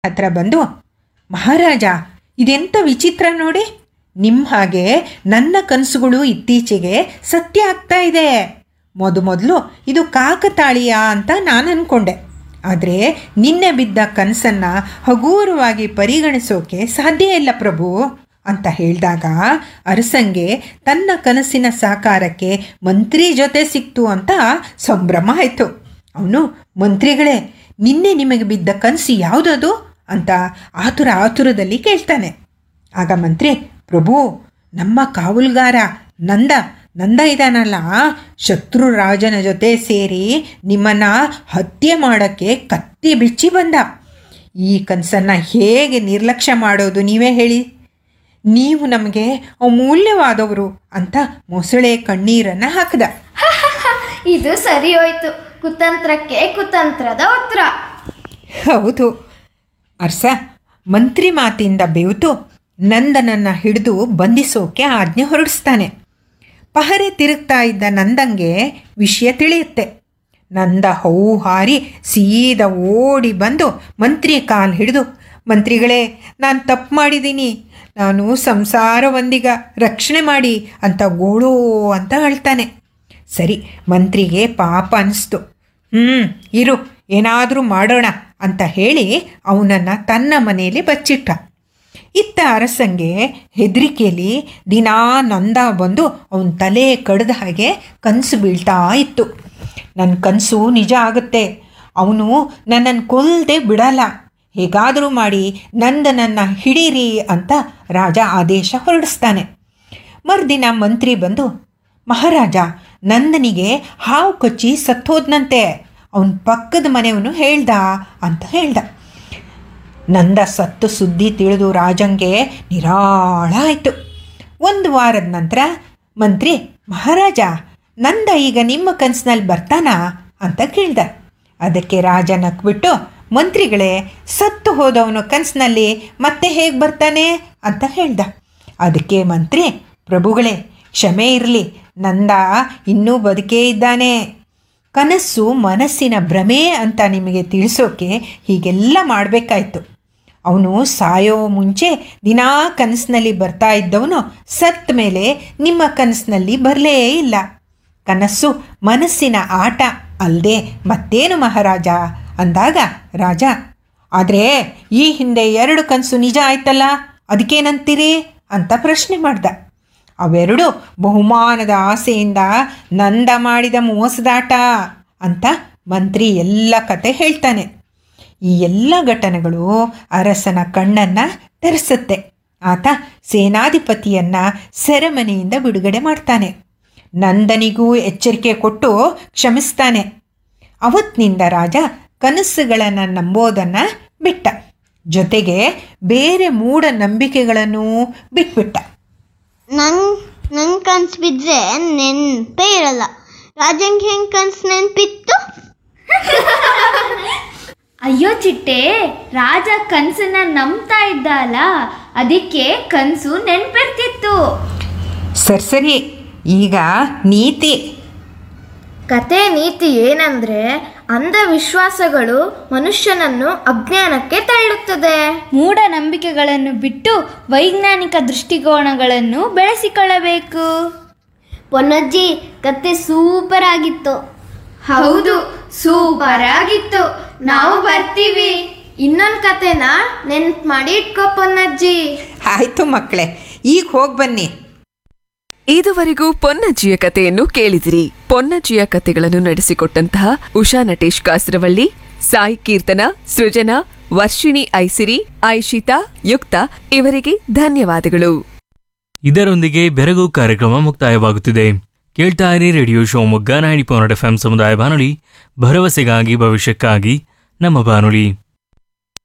ಹತ್ರ ಬಂದು ಮಹಾರಾಜ ಇದೆಂಥ ವಿಚಿತ್ರ ನೋಡಿ ನಿಮ್ಮ ಹಾಗೆ ನನ್ನ ಕನಸುಗಳು ಇತ್ತೀಚೆಗೆ ಸತ್ಯ ಆಗ್ತಾ ಇದೆ ಮೊದಮೊದಲು ಇದು ಕಾಕತಾಳೀಯ ಅಂತ ನಾನು ಅಂದ್ಕೊಂಡೆ ಆದರೆ ನಿನ್ನೆ ಬಿದ್ದ ಕನಸನ್ನು ಹಗೂರವಾಗಿ ಪರಿಗಣಿಸೋಕೆ ಸಾಧ್ಯ ಇಲ್ಲ ಪ್ರಭು ಅಂತ ಹೇಳಿದಾಗ ಅರಸಂಗೆ ತನ್ನ ಕನಸಿನ ಸಾಕಾರಕ್ಕೆ ಮಂತ್ರಿ ಜೊತೆ ಸಿಕ್ತು ಅಂತ ಸಂಭ್ರಮ ಆಯಿತು ಅವನು ಮಂತ್ರಿಗಳೇ ನಿನ್ನೆ ನಿಮಗೆ ಬಿದ್ದ ಕನಸು ಯಾವುದದು ಅಂತ ಆತುರ ಆತುರದಲ್ಲಿ ಕೇಳ್ತಾನೆ ಆಗ ಮಂತ್ರಿ ಪ್ರಭು ನಮ್ಮ ಕಾವಲುಗಾರ ನಂದ ನಂದ ಇದಾನಲ್ಲ ಶತ್ರು ರಾಜನ ಜೊತೆ ಸೇರಿ ನಿಮ್ಮನ್ನ ಹತ್ಯೆ ಮಾಡೋಕ್ಕೆ ಕತ್ತಿ ಬಿಚ್ಚಿ ಬಂದ ಈ ಕನಸನ್ನು ಹೇಗೆ ನಿರ್ಲಕ್ಷ್ಯ ಮಾಡೋದು ನೀವೇ ಹೇಳಿ ನೀವು ನಮಗೆ ಅಮೂಲ್ಯವಾದವರು ಅಂತ ಮೊಸಳೆ ಕಣ್ಣೀರನ್ನು ಹಾಕಿದ ಇದು ಸರಿ ಹೋಯ್ತು ಕುತಂತ್ರಕ್ಕೆ ಕುತಂತ್ರದ ಉತ್ತರ ಹೌದು ಅರ್ಸ ಮಂತ್ರಿ ಮಾತಿಂದ ಬೆವೆತು ನಂದನನ್ನು ಹಿಡಿದು ಬಂಧಿಸೋಕೆ ಆಜ್ಞೆ ಹೊರಡಿಸ್ತಾನೆ ಪಹರೆ ತಿರುಗ್ತಾ ಇದ್ದ ನಂದಂಗೆ ವಿಷಯ ತಿಳಿಯುತ್ತೆ ನಂದ ಹೌ ಹಾರಿ ಸೀದಾ ಓಡಿ ಬಂದು ಮಂತ್ರಿ ಕಾಲು ಹಿಡಿದು ಮಂತ್ರಿಗಳೇ ನಾನು ತಪ್ಪು ಮಾಡಿದ್ದೀನಿ ನಾನು ಸಂಸಾರವೊಂದಿಗ ರಕ್ಷಣೆ ಮಾಡಿ ಅಂತ ಗೋಳು ಅಂತ ಹೇಳ್ತಾನೆ ಸರಿ ಮಂತ್ರಿಗೆ ಪಾಪ ಅನಿಸ್ತು ಹ್ಞೂ ಇರು ಏನಾದರೂ ಮಾಡೋಣ ಅಂತ ಹೇಳಿ ಅವನನ್ನು ತನ್ನ ಮನೆಯಲ್ಲಿ ಬಚ್ಚಿಟ್ಟ ಇತ್ತ ಅರಸಂಗೆ ಹೆದರಿಕೆಯಲ್ಲಿ ದಿನಾ ನಂದ ಬಂದು ಅವನ ತಲೆ ಕಡ್ದ ಹಾಗೆ ಕನಸು ಬೀಳ್ತಾ ಇತ್ತು ನನ್ನ ಕನಸು ನಿಜ ಆಗುತ್ತೆ ಅವನು ನನ್ನನ್ನು ಕೊಲ್ಲದೆ ಬಿಡಲ್ಲ ಹೇಗಾದರೂ ಮಾಡಿ ನಂದನನ್ನು ಹಿಡೀರಿ ಅಂತ ರಾಜ ಆದೇಶ ಹೊರಡಿಸ್ತಾನೆ ಮರುದಿನ ಮಂತ್ರಿ ಬಂದು ಮಹಾರಾಜ ನಂದನಿಗೆ ಹಾವು ಕಚ್ಚಿ ಸತ್ತೋದ್ನಂತೆ ಅವನ ಪಕ್ಕದ ಮನೆಯವನು ಹೇಳ್ದ ಅಂತ ಹೇಳ್ದ ನಂದ ಸತ್ತು ಸುದ್ದಿ ತಿಳಿದು ರಾಜಂಗೆ ನಿರಾಳ ಆಯಿತು ಒಂದು ವಾರದ ನಂತರ ಮಂತ್ರಿ ಮಹಾರಾಜ ನಂದ ಈಗ ನಿಮ್ಮ ಕನಸಿನಲ್ಲಿ ಬರ್ತಾನಾ ಅಂತ ಕೇಳ್ದ ಅದಕ್ಕೆ ರಾಜ ನಕ್ಬಿಟ್ಟು ಮಂತ್ರಿಗಳೇ ಸತ್ತು ಹೋದವನು ಕನಸಿನಲ್ಲಿ ಮತ್ತೆ ಹೇಗೆ ಬರ್ತಾನೆ ಅಂತ ಹೇಳ್ದ ಅದಕ್ಕೆ ಮಂತ್ರಿ ಪ್ರಭುಗಳೇ ಕ್ಷಮೆ ಇರಲಿ ನಂದ ಇನ್ನೂ ಬದುಕೇ ಇದ್ದಾನೆ ಕನಸು ಮನಸ್ಸಿನ ಭ್ರಮೆ ಅಂತ ನಿಮಗೆ ತಿಳಿಸೋಕೆ ಹೀಗೆಲ್ಲ ಮಾಡಬೇಕಾಯ್ತು ಅವನು ಸಾಯೋ ಮುಂಚೆ ದಿನಾ ಕನಸಿನಲ್ಲಿ ಬರ್ತಾ ಇದ್ದವನು ಸತ್ತ ಮೇಲೆ ನಿಮ್ಮ ಕನಸಿನಲ್ಲಿ ಬರಲೇ ಇಲ್ಲ ಕನಸು ಮನಸ್ಸಿನ ಆಟ ಅಲ್ಲದೆ ಮತ್ತೇನು ಮಹಾರಾಜ ಅಂದಾಗ ರಾಜ ಆದರೆ ಈ ಹಿಂದೆ ಎರಡು ಕನಸು ನಿಜ ಆಯ್ತಲ್ಲ ಅದಕ್ಕೇನಂತೀರಿ ಅಂತ ಪ್ರಶ್ನೆ ಮಾಡ್ದ ಅವೆರಡು ಬಹುಮಾನದ ಆಸೆಯಿಂದ ನಂದ ಮಾಡಿದ ಮೋಸದಾಟ ಅಂತ ಮಂತ್ರಿ ಎಲ್ಲ ಕತೆ ಹೇಳ್ತಾನೆ ಈ ಎಲ್ಲ ಘಟನೆಗಳು ಅರಸನ ಕಣ್ಣನ್ನು ತೆರೆಸುತ್ತೆ ಆತ ಸೇನಾಧಿಪತಿಯನ್ನ ಸೆರೆಮನೆಯಿಂದ ಬಿಡುಗಡೆ ಮಾಡ್ತಾನೆ ನಂದನಿಗೂ ಎಚ್ಚರಿಕೆ ಕೊಟ್ಟು ಕ್ಷಮಿಸ್ತಾನೆ ಅವತ್ತಿನಿಂದ ರಾಜ ಕನಸುಗಳನ್ನು ನಂಬೋದನ್ನು ಬಿಟ್ಟ ಜೊತೆಗೆ ಬೇರೆ ಮೂಢನಂಬಿಕೆಗಳನ್ನು ಬಿಟ್ಬಿಟ್ಟ ನಂಗ್ ನಂಗೆ ಕನ್ಸು ಬಿದ್ದರೆ ನೆನಪೇ ಇರಲ್ಲ ರಾಜಂಗೆ ಹೆಂಗೆ ಕನ್ಸು ನೆನಪಿತ್ತು ಅಯ್ಯೋ ಚಿಟ್ಟೆ ರಾಜ ಕನ್ಸನ್ನ ನಂಬ್ತಾ ಇದ್ದ ಅಲ್ಲ ಅದಕ್ಕೆ ಕನ್ಸು ನೆನ್ಪಿರ್ತಿತ್ತು ಸರಿ ಸರಿ ಈಗ ನೀತಿ ಕತೆ ನೀತಿ ಏನಂದ್ರೆ ಅಂಧವಿಶ್ವಾಸಗಳು ಮನುಷ್ಯನನ್ನು ಅಜ್ಞಾನಕ್ಕೆ ತಳ್ಳುತ್ತದೆ ಮೂಢನಂಬಿಕೆಗಳನ್ನು ಬಿಟ್ಟು ವೈಜ್ಞಾನಿಕ ದೃಷ್ಟಿಕೋನಗಳನ್ನು ಬೆಳೆಸಿಕೊಳ್ಳಬೇಕು ಪೊನ್ನಜ್ಜಿ ಕತೆ ಸೂಪರ್ ಆಗಿತ್ತು ಹೌದು ಸೂಪರ್ ಆಗಿತ್ತು ನಾವು ಬರ್ತೀವಿ ಇನ್ನೊಂದು ಕತೆನ ನೆನ್ಪು ಮಾಡಿ ಇಟ್ಕೋ ಪೊನ್ನಜ್ಜಿ ಆಯಿತು ಮಕ್ಕಳೇ ಈಗ ಹೋಗಿ ಬನ್ನಿ ಇದುವರೆಗೂ ಪೊನ್ನಜ್ಜಿಯ ಕಥೆಯನ್ನು ಕೇಳಿದಿರಿ ಪೊನ್ನಜ್ಜಿಯ ಕಥೆಗಳನ್ನು ನಡೆಸಿಕೊಟ್ಟಂತಹ ಉಷಾ ನಟೇಶ್ ಕಾಸರವಳ್ಳಿ ಸಾಯಿ ಕೀರ್ತನ ಸೃಜನಾ ವರ್ಷಿಣಿ ಐಸಿರಿ ಐಶಿತಾ ಯುಕ್ತ ಇವರಿಗೆ ಧನ್ಯವಾದಗಳು ಇದರೊಂದಿಗೆ ಬೆರಗು ಕಾರ್ಯಕ್ರಮ ಮುಕ್ತಾಯವಾಗುತ್ತಿದೆ ಕೇಳ್ತಾ ಇರಿ radio Shivamogga ninety point F M ಸಮುದಾಯ ಬಾನುಲಿ ಭರವಸೆಗಾಗಿ ಭವಿಷ್ಯಕ್ಕಾಗಿ ನಮ್ಮ ಬಾನುಲಿ